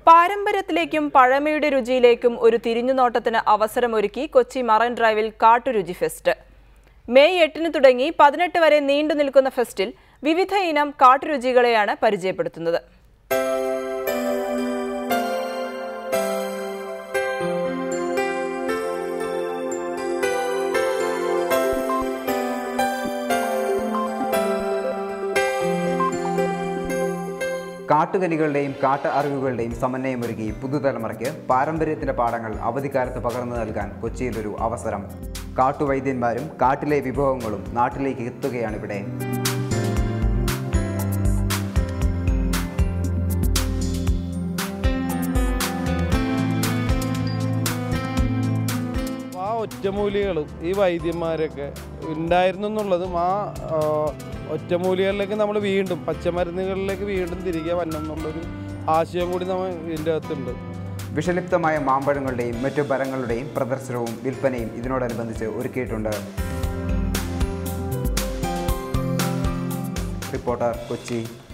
പാരമ്പര്യത്തിലേക്കും പഴമയുടെ രുചിയിലേക്കും ഒരു തിരിഞ്ഞുനോട്ടത്തിന് അവസരമൊരുക്കി കൊച്ചി മറൈൻ ഡ്രൈവിൽ കാട്ടുരുചി ഫെസ്റ്റ് മെയ് എട്ടിന് തുടങ്ങി പതിനെട്ട് വരെ നീണ്ടു നിൽക്കുന്ന ഫെസ്റ്റിൽ വിവിധ ഇനം കാട്ടുരുചികളെയാണ് പരിചയപ്പെടുത്തുന്നത് കാട്ടുകനികളുടെയും കാട്ട് അറിവുകളുടെയും സമന്വയമൊരുക്കി പുതുതലമുറയ്ക്ക് പാരമ്പര്യത്തിന്റെ പാഠങ്ങൾ അവധിക്കാലത്ത് പകർന്നു നൽകാൻ കൊച്ചിയിലൊരു അവസരം കാട്ടുവൈദ്യന്മാരും കാട്ടിലെ വിഭവങ്ങളും നാട്ടിലേക്ക് എത്തുകയാണിവിടെ ആ ഒറ്റമൂലികളും ഈ വൈദ്യന്മാരൊക്കെ ഉണ്ടായിരുന്നു എന്നുള്ളതും ആ ആ, ഒറ്റമൂലികളിലേക്ക് നമ്മൾ വീണ്ടും പച്ചമരുന്നുകളിലേക്ക് വീണ്ടും തിരികെ വരണം എന്നുള്ളൊരു ആശയം കൂടി നമ്മൾ ഇതിൻ്റെ അകത്തുണ്ട് വിഷലിപ്തമായ മാമ്പഴങ്ങളുടെയും മറ്റു മരങ്ങളുടെയും പ്രദർശനവും വിൽപ്പനയും ഇതിനോടനുബന്ധിച്ച് ഒരുക്കിയിട്ടുണ്ട് റിപ്പോർട്ടർ കൊച്ചി